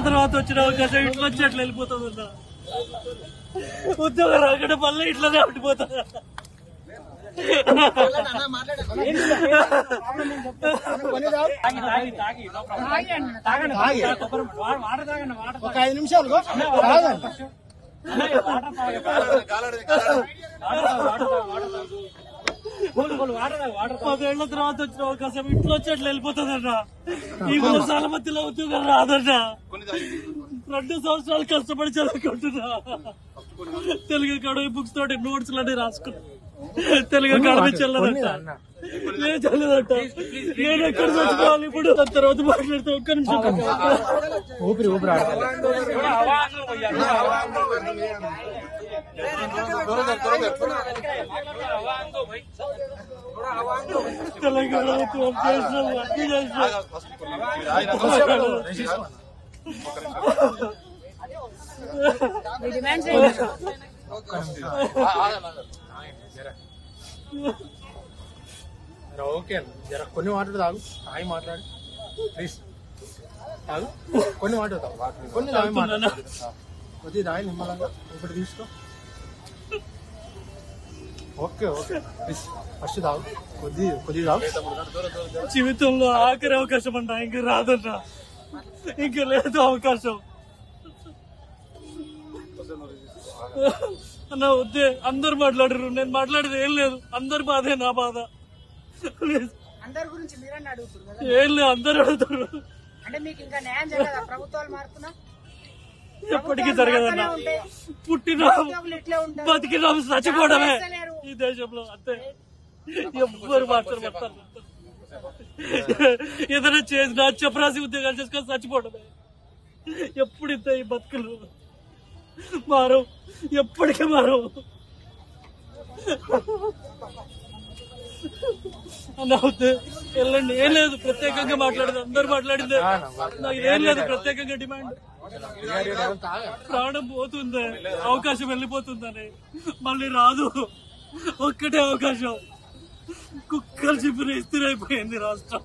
తర్వాత వచ్చిన అవకాశం ఇట్లా వచ్చి అట్లా వెళ్ళిపోతుంది అన్న ఉద్యోగం రాకుండా మళ్ళీ ఇట్లానే ఉండిపోతుంది ఒక ఐదు నిమిషాలు తాగండి. పదేళ్ల తర్వాత వచ్చిన అవకాశం ఇట్లా వచ్చి అట్లా వెళ్ళిపోతుందన్న ఈ మూడు సార్ల మధ్యలో ఉద్యోగం రాదన్న రెండు సంవత్సరాలు కష్టపడి చదువుకుంటున్నా తెలుగు అకాడమీ బుక్స్ తోటి నోట్స్ అన్ని రాసుకున్నా తెలుగు అకాడమీ చెల్లదంట నేను చెల్లదంట నేను ఎక్కడ చదువుకోవాలి ఇప్పుడు దాని తర్వాత మాట్లాడితే ఒక్క నిమిషం ఊపిరి ఊపిరి ఆడతారు తెలంగాణ ఉద్యమం చేసినాం అన్ని చేసినాం జర ఓకే అన్న జర కొన్ని మాటలు తాగు తాగి మాట్లాడు ప్లీజ్ తాగు కొన్ని మాటలు తాగు కొన్ని తాగి మాట్లాడు కొద్ది తాగి నిమ్మలంగా ఒకటి తీసుకో ఓకే ఓకే ప్లీజ్ ఫస్ట్ తాగు కొద్ది కొద్ది తాగు జీవితంలో ఆఖరి అవకాశం అన్నా ఇంక రాదన్నా ఇంక లేదు అవకాశం అన్న వద్దే అందరు మాట్లాడరు నేను మాట్లాడేది ఏం లేదు అందరి బాధే నా బాధ ప్లీజ్. అందరి గురించి మీరన్నా అడుగుతారు కదా ఏం లేదు అందరు అడుగుతారు అంటే మీకు ఇంకా న్యాయం జరగదా ప్రభుత్వాలు మారుతున్నా ఎప్పటికీ జరగదన్న పుట్టిన ఉద్యోగులు ఇట్లే ఉంటారు బతికిన చచ్చిపోవడమే ఈ దేశంలో అంతే ఎవ్వరు మాట్లాడు మాట్లాడరు. ఏదైనా చేసినా చెప్పరాసి ఉద్యోగాలు చేసుకొని చచ్చిపోవడమే ఎప్పుడు ఇంత ఈ బతుకులు మారవు ఎప్పటికీ మారవు అని అవుతే వెళ్ళండి ఏం లేదు ప్రత్యేకంగా మాట్లాడదు అందరు మాట్లాడిందే నాకు ఏం లేదు ప్రత్యేకంగా డిమాండ్ ప్రాణం పోతుంది అవకాశం వెళ్ళిపోతుందని మళ్ళీ రాదు ఒక్కటే అవకాశం కుక్కలు చెప్పిన ఇస్త్రీ అయిపోయింది రాష్ట్రం